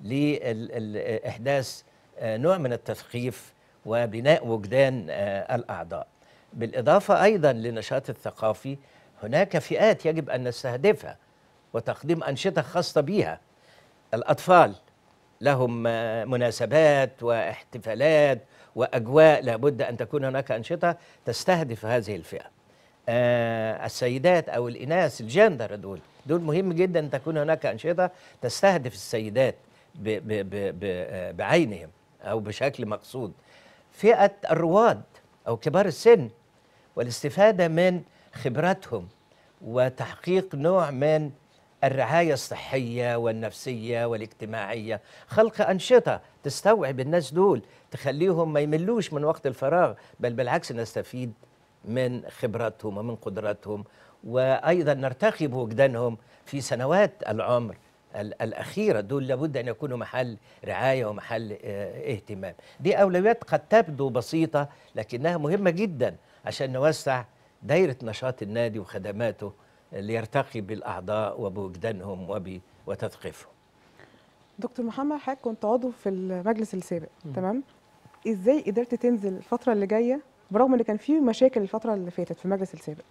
لإحداث آه، نوع من التثقيف وبناء وجدان آه، الأعضاء بالإضافة أيضا للنشاط الثقافي هناك فئات يجب أن نستهدفها وتقديم أنشطة خاصة بها الأطفال لهم آه، مناسبات واحتفالات وأجواء لابد أن تكون هناك أنشطة تستهدف هذه الفئة آه، السيدات أو الإناث الجندر دول دول مهم جدا أن تكون هناك أنشطة تستهدف السيدات ب ب ب ب آه، بعينهم أو بشكل مقصود فئة الرواد أو كبار السن والاستفادة من خبراتهم وتحقيق نوع من الرعاية الصحية والنفسية والاجتماعية خلق أنشطة تستوعب الناس دول تخليهم ما يملوش من وقت الفراغ بل بالعكس نستفيد من خبراتهم ومن قدراتهم وأيضا نرتقي بوجدانهم في سنوات العمر ال- الأخيرة دول لابد أن يكونوا محل رعاية ومحل آه، اهتمام دي أولويات قد تبدو بسيطة لكنها مهمة جدا عشان نوسع دايرة نشاط النادي وخدماته ليرتقي بالأعضاء وبوجدانهم وب- وتثقيفهم دكتور محمد حضرتك كنت عضو في المجلس السابق تمام ازاي قدرت تنزل الفتره اللي جايه برغم ان كان في مشاكل الفتره اللي فاتت في المجلس السابق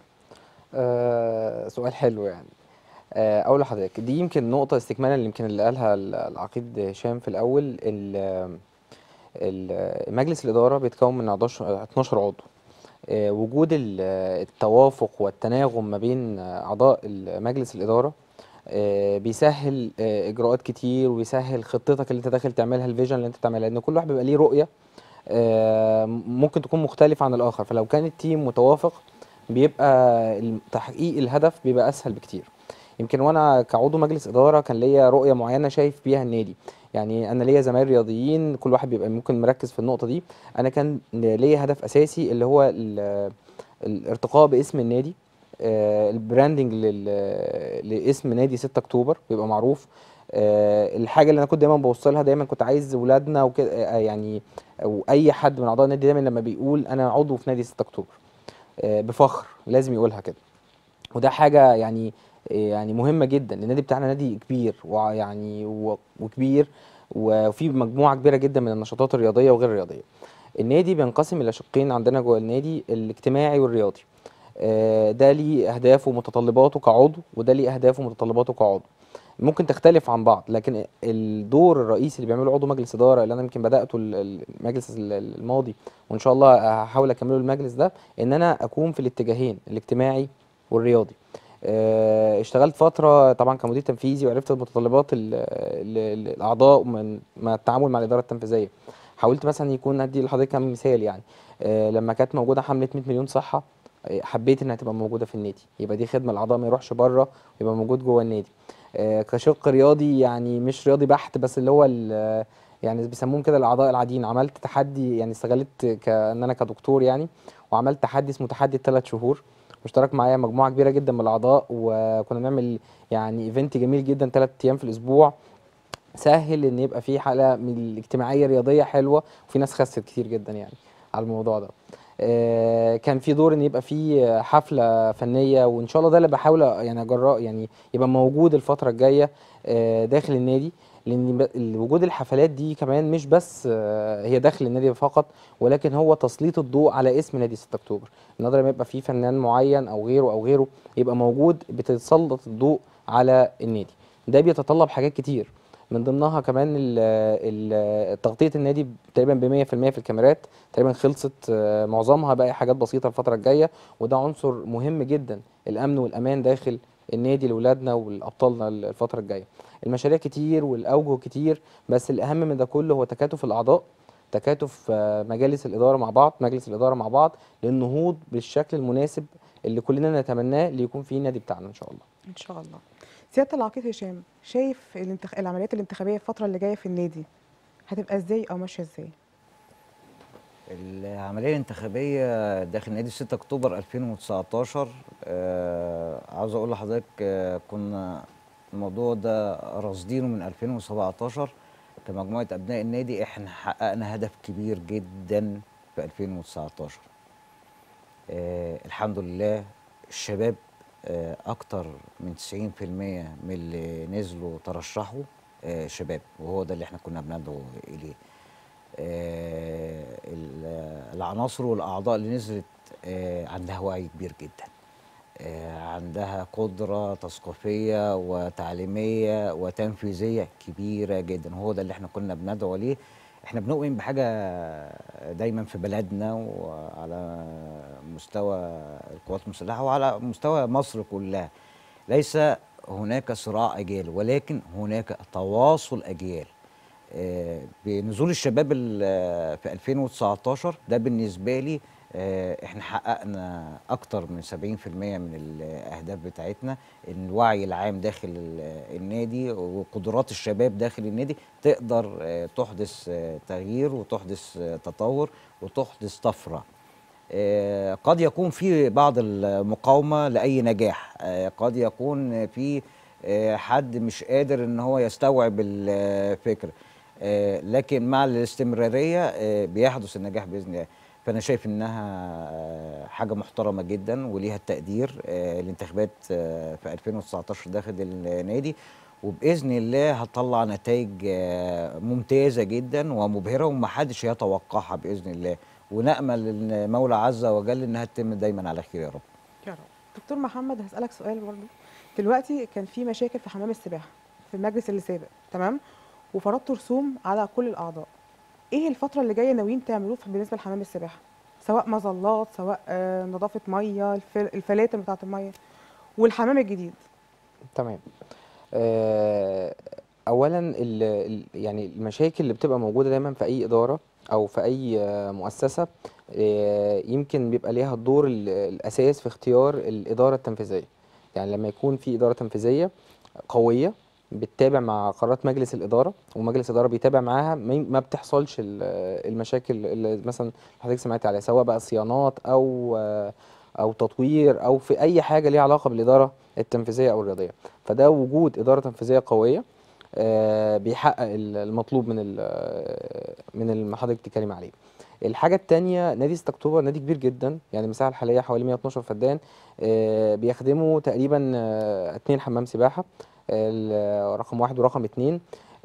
آه سؤال حلو يعني آه اقول لحضرتك دي يمكن نقطه استكمالا اللي يمكن اللي قالها ال- العقيد هشام في الاول ال- ال- مجلس الاداره بيتكون من 11 12 عضو آه، وجود ال- آه، التوافق والتناغم ما بين آه، اعضاء ال- مجلس الاداره آه، بيسهل آه، اجراءات كتير ويسهل خطتك اللي انت داخل تعملها الفيجن اللي انت بتعملها لان كل واحد بيبقى ليه رؤيه آه، ممكن تكون مختلفه عن الاخر فلو كان التيم متوافق بيبقى الم- تحقيق الهدف بيبقى اسهل بكتير يمكن وانا كعضو مجلس اداره كان ليا رؤيه معينه شايف بيها النادي يعني انا ليا زمايل رياضيين كل واحد بيبقى ممكن مركز في النقطه دي انا كان ليا هدف اساسي اللي هو ال- الارتقاء باسم النادي آه، البراندنج لل- لاسم نادي 6 اكتوبر بيبقى معروف آه، الحاجه اللي انا كنت دايما بوصلها دايما كنت عايز ولادنا وكده آه، يعني او اي حد من اعضاء النادي دايما لما بيقول انا عضو في نادي 6 اكتوبر آه، بفخر لازم يقولها كده وده حاجه يعني يعني مهمه جدا النادي بتاعنا نادي كبير ويعني و- وكبير وفي مجموعه كبيره جدا من النشاطات الرياضيه وغير الرياضيه النادي بينقسم الى شقين عندنا جوه النادي الاجتماعي والرياضي آه، ده ليه اهدافه ومتطلباته كعضو وده ليه اهدافه ومتطلباته كعضو ممكن تختلف عن بعض لكن الدور الرئيسي اللي بيعمله عضو مجلس اداره اللي انا يمكن بداته ال- ال- المجلس ال- ال- الماضي وان شاء الله هحاول اكمله المجلس ده ان انا اكون في الاتجاهين الاجتماعي والرياضي آه، اشتغلت فتره طبعا كمدير تنفيذي وعرفت المتطلبات ال- ال- ال- الاعضاء من مع التعامل مع الاداره التنفيذيه حاولت مثلا يكون ادي لحضرتك كم مثال يعني آه، لما كانت موجوده حمله 100 مليون صحه آه، حبيت انها تبقى موجوده في النادي يبقى دي خدمه الاعضاء ما يروحش بره يبقى موجود جوه النادي آه، كشق رياضي يعني مش رياضي بحت بس اللي هو ال- يعني بيسموهم كده الاعضاء العاديين عملت تحدي يعني استغلت كان انا كدكتور يعني وعملت تحدي اسمه تحدي الثلاث شهور واشترك معايا مجموعه كبيره جدا من الاعضاء وكنا بنعمل يعني ايفنت جميل جدا ثلاث ايام في الاسبوع سهل ان يبقى في حاله من الاجتماعيه رياضيه حلوه وفي ناس خست كتير جدا يعني على الموضوع ده آه، كان في دور ان يبقى في حفله فنيه وان شاء الله ده اللي بحاول يعني اجرأ يعني يبقى موجود الفتره الجايه آه، داخل النادي لان ب- وجود الحفلات دي كمان مش بس آه، هي داخل النادي فقط ولكن هو تسليط الضوء على اسم نادي 6 اكتوبر النهارده لما يبقى في فنان معين او غيره او غيره يبقى موجود بتتسلط الضوء على النادي ده بيتطلب حاجات كتير من ضمنها كمان ال- ال- تغطيه النادي تقريبا ب 100% في الكاميرات تقريبا خلصت آه، معظمها باقي حاجات بسيطه الفتره الجايه وده عنصر مهم جدا الامن والامان داخل النادي لاولادنا ولابطالنا الفتره الجايه المشاريع كتير والاوجه كتير بس الاهم من ده كله هو تكاتف الاعضاء تكاتف آه، مجالس الاداره مع بعض مجلس الاداره مع بعض للنهوض بالشكل المناسب اللي كلنا نتمناه ليكون فيه النادي بتاعنا ان شاء الله ان شاء الله سياده العقيد هشام شايف الانتخ... العمليات الانتخابيه الفتره اللي جايه في النادي هتبقى ازاي او ماشيه ازاي العملية الانتخابية داخل نادي 6 أكتوبر 2019 آه عاوز أقول لحضرتك آه كنا الموضوع ده راصدينه من 2017 كمجموعة أبناء النادي إحنا حققنا هدف كبير جدا في 2019 آه الحمد لله الشباب آه أكتر من 90% من اللي نزلوا ترشحوا آه شباب وهو ده اللي إحنا كنا بندعو إليه آه، ال- العناصر والاعضاء اللي نزلت آه، عندها وعي كبير جدا آه، عندها قدره تثقيفيه وتعليميه وتنفيذيه كبيره جدا وهو ده اللي احنا كنا بندعو ليه احنا بنؤمن بحاجه دايما في بلدنا وعلى مستوى القوات المسلحه وعلى مستوى مصر كلها ليس هناك صراع اجيال ولكن هناك تواصل اجيال آه، بنزول الشباب ال- في 2019 ده بالنسبه لي آه، احنا حققنا اكتر من 70% من الاهداف بتاعتنا الوعي العام داخل ال- النادي وقدرات الشباب داخل النادي تقدر آه، تحدث آه، تغيير وتحدث آه، تطور وتحدث طفره آه، قد يكون في بعض المقاومه لاي نجاح آه، قد يكون في آه، حد مش قادر ان هو يستوعب الفكره آه، لكن مع الاستمراريه آه، بيحدث النجاح باذن الله فانا شايف انها آه، حاجه محترمه جدا وليها التقدير آه، الانتخابات آه، في 2019 داخل النادي وباذن الله هتطلع نتائج آه، ممتازه جدا ومبهره ومحدش يتوقعها باذن الله ونامل ان المولى عز وجل انها تتم دايما على خير يا رب يا رب دكتور محمد هسألك سؤال برضه دلوقتي كان في مشاكل في حمام السباحة في المجلس اللي سابق تمام وفرضتوا رسوم على كل الأعضاء ايه الفترة اللي جاية ناويين تعملوه في- بالنسبة لحمام السباحة سواء مظلات سواء آه، نظافه ميه الفل- الفلاتر بتاعه الميه والحمام الجديد تمام آه، اولا ال ال يعني المشاكل اللي بتبقى موجوده دايما في اي اداره او في اي آه، مؤسسه آه، يمكن بيبقى ليها الدور ال- الاساس في اختيار الاداره التنفيذيه يعني لما يكون في اداره تنفيذيه قويه بتتابع مع قرارات مجلس الاداره ومجلس الاداره بيتابع معاها ما ما بتحصلش ال- المشاكل اللي مثلا حضرتك سمعتي عليها سواء بقى صيانات او آه، او تطوير او في اي حاجه ليها علاقه بالاداره التنفيذيه او الرياضيه فده وجود اداره تنفيذيه قويه آه، بيحقق ال- المطلوب من ال- من اللي حضرتك بتتكلم عليه الحاجه الثانيه نادي 6 اكتوبر نادي كبير جدا يعني المساحه الحاليه حوالي 112 فدان آه، بيخدموا تقريبا آه، اتنين حمام سباحه ال- رقم واحد ورقم اتنين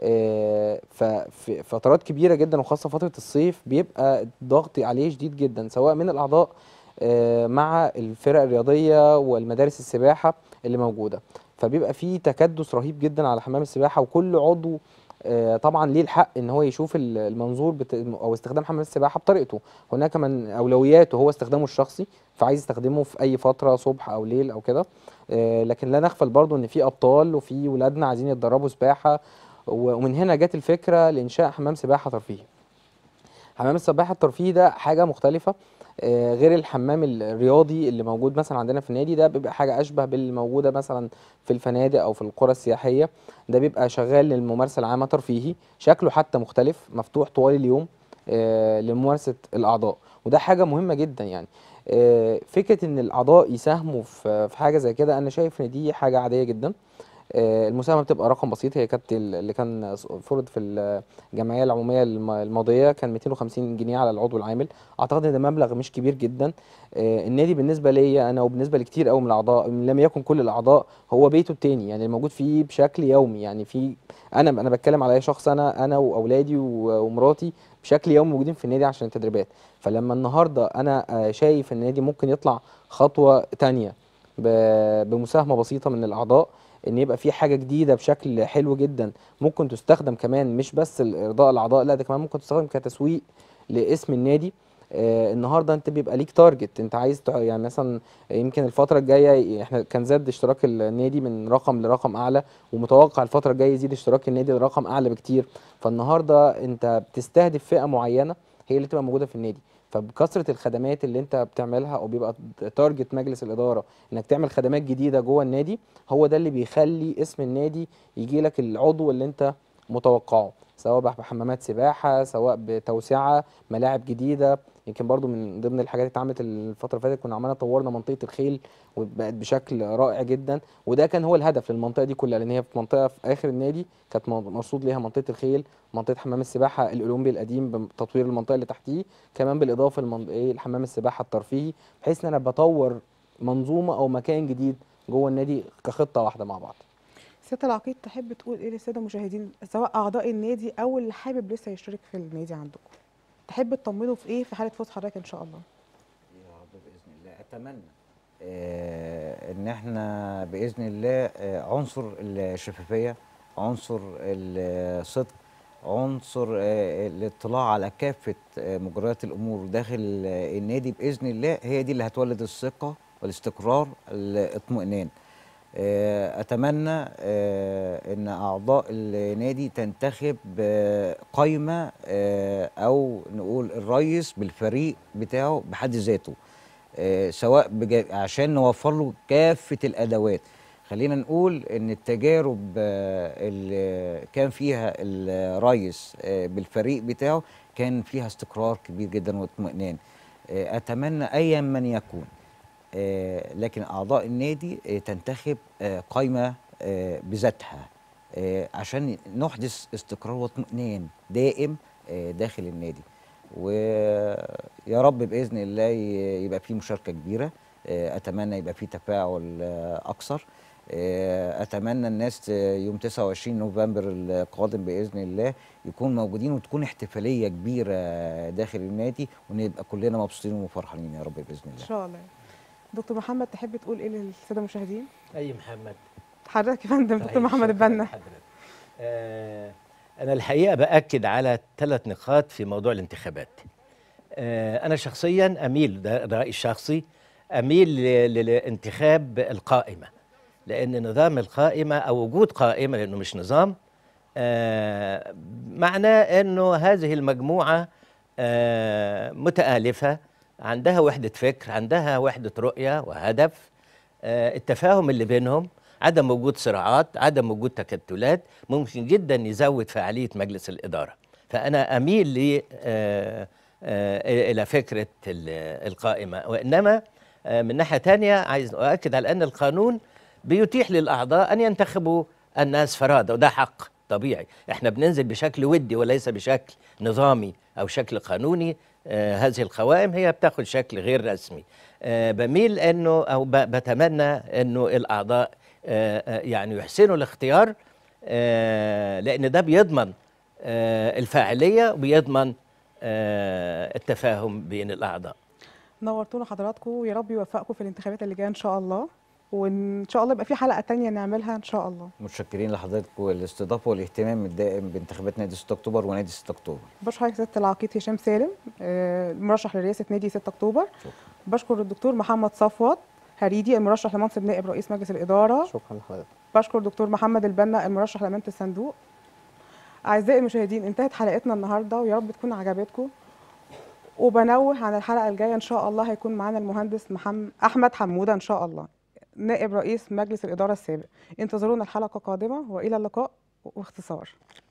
آه، ففي فترات كبيره جدا وخاصه فتره الصيف بيبقى الضغط عليه شديد جدا سواء من الاعضاء آه، مع الفرق الرياضيه والمدارس السباحه اللي موجوده فبيبقى في تكدس رهيب جدا على حمام السباحه وكل عضو آه، طبعا ليه الحق ان هو يشوف ال- المنظور بت... او استخدام حمام السباحه بطريقته هناك من اولوياته هو استخدامه الشخصي فعايز يستخدمه في اي فتره صبح او ليل او كده آه، لكن لا نغفل برضو ان في ابطال وفي ولادنا عايزين يتدربوا سباحه و- ومن هنا جت الفكره لانشاء حمام سباحه ترفيهي حمام السباحه الترفيهي ده حاجه مختلفه آه، غير الحمام ال- الرياضي اللي موجود مثلا عندنا في النادي ده بيبقى حاجه اشبه باللي موجوده مثلا في الفنادق او في القرى السياحيه ده بيبقى شغال للممارسه العامه ترفيهي شكله حتى مختلف مفتوح طوال اليوم آه، لممارسه الاعضاء وده حاجه مهمه جدا يعني آه، فكره ان الاعضاء يساهموا في في حاجه زي كده انا شايف ان دي حاجه عاديه جدا آه، المساهمه بتبقى رقم بسيط هي كانت ال- اللي كان فرض في الجمعيه العموميه الم- الماضيه كان 250 جنيه على العضو العامل اعتقد ان ده مبلغ مش كبير جدا آه، النادي بالنسبه ليا انا وبالنسبه لكتير قوي من الاعضاء إن لم يكن كل الاعضاء هو بيته التاني يعني الموجود فيه بشكل يومي يعني في انا انا بتكلم على اي شخص انا انا واولادي و- ومراتي بشكل يومي موجودين في النادي عشان التدريبات فلما النهارده انا آه، شايف ان النادي ممكن يطلع خطوه تانية ب- بمساهمه بسيطه من الاعضاء ان يبقى في حاجه جديده بشكل حلو جدا ممكن تستخدم كمان مش بس ارضاء الاعضاء لا ده كمان ممكن تستخدم كتسويق لاسم النادي آه النهارده انت بيبقى ليك تارجت انت عايز تع- يعني مثلا يمكن الفتره الجايه احنا كان زاد اشتراك النادي من رقم لرقم اعلى ومتوقع الفتره الجايه يزيد اشتراك النادي لرقم اعلى بكتير فالنهارده انت بتستهدف فئه معينه هي اللي تبقى موجوده في النادي فبكثره الخدمات اللي انت بتعملها او بيبقى تارجت مجلس الاداره انك تعمل خدمات جديده جوه النادي هو ده اللي بيخلي اسم النادي يجي لك العضو اللي انت متوقعه سواء بقى بحمامات سباحه سواء بتوسعه ملاعب جديده يمكن برضو من ضمن الحاجات اللي اتعملت الفتره اللي فاتت كنا عملنا طورنا منطقه الخيل وبقت بشكل رائع جدا وده كان هو الهدف للمنطقه دي كلها لان هي في منطقه في اخر النادي كانت م- مرصود ليها منطقه الخيل منطقه حمام السباحه الاولمبي القديم بتطوير المنطقه اللي تحتيه كمان بالاضافه لمنطقه الحمام السباحه الترفيهي بحيث ان انا بطور منظومه او مكان جديد جوه النادي كخطه واحده مع بعض سياده العقيد تحب تقول ايه للساده المشاهدين سواء اعضاء النادي او اللي حابب لسه يشترك في النادي عندكم تحب تطمنوا في ايه في حاله فوز حضرتك ان شاء الله يا رب باذن الله اتمنى آه ان احنا باذن الله آه عنصر الشفافيه عنصر الصدق عنصر آه الاطلاع على كافه آه مجريات الامور داخل آه النادي باذن الله هي دي اللي هتولد الثقه والاستقرار الاطمئنان آه، اتمنى آه، ان اعضاء النادي تنتخب آه، قائمه آه، او نقول الرئيس بالفريق بتاعه بحد ذاته آه، سواء بجا- عشان نوفر له كافه الادوات خلينا نقول ان التجارب آه، اللي كان فيها الرئيس آه، بالفريق بتاعه كان فيها استقرار كبير جدا واطمئنان آه، اتمنى ايا من يكون آه، لكن اعضاء النادي آه، تنتخب آه، قائمه آه، بذاتها آه، عشان نحدث استقرار واطمئنان دائم آه، داخل النادي ويا رب باذن الله ي- يبقى في مشاركه كبيره آه، اتمنى يبقى في تفاعل آه، اكثر آه، اتمنى الناس آه، يوم 29 نوفمبر القادم باذن الله يكون موجودين وتكون احتفاليه كبيره داخل النادي ونبقى كلنا مبسوطين وفرحانين يا رب باذن ان الله شاء الله دكتور محمد تحب تقول ايه للساده المشاهدين اي محمد حضرتك يا فندم دكتور طيب، محمد شكراً البنا لحضرتك. آه، أنا الحقيقة بأكد على ثلاث نقاط في موضوع الانتخابات آه، انا شخصيا اميل ده رايي الشخصي اميل ل- ل- لانتخاب القائمه لان نظام القائمه او وجود قائمه لانه مش نظام آه، معناه انه هذه المجموعه آه، متآلفه عندها وحده فكر عندها وحده رؤيه وهدف آه، التفاهم اللي بينهم عدم وجود صراعات عدم وجود تكتلات ممكن جدا يزود فعاليه مجلس الاداره فانا اميل ل آه، آه، الى فكره ال- القائمه وانما آه، من ناحيه تانية عايز اؤكد على ان القانون بيتيح للاعضاء ان ينتخبوا الناس فرادى وده حق طبيعي احنا بننزل بشكل ودي وليس بشكل نظامي او شكل قانوني آه هذه القوائم هي بتاخد شكل غير رسمي آه بميل انه او ب- بتمنى انه الاعضاء آه آه، يعني يحسنوا الاختيار آه لان ده بيضمن آه الفاعليه وبيضمن آه التفاهم بين الاعضاء نورتونا حضراتكم ويا رب يوفقكم في الانتخابات اللي جايه ان شاء الله وان شاء الله يبقى في حلقه تانية نعملها ان شاء الله متشكرين لحضرتك والاستضافه والاهتمام الدائم بانتخابات نادي 6 اكتوبر ونادي 6 اكتوبر بشكر حضرتك سياده العقيد هشام سالم آه، المرشح لرئاسه نادي 6 اكتوبر شكرا. بشكر الدكتور محمد صفوت هريدي المرشح لمنصب نائب رئيس مجلس الاداره شكرا لحضرتك بشكر دكتور محمد البنا المرشح لامانه الصندوق اعزائي المشاهدين انتهت حلقتنا النهارده ويا رب تكون عجبتكم وبنوه عن الحلقه الجايه ان شاء الله هيكون معانا المهندس محمد احمد حموده ان شاء الله نائب رئيس مجلس الاداره السابق انتظرونا الحلقه قادمه والى اللقاء واختصار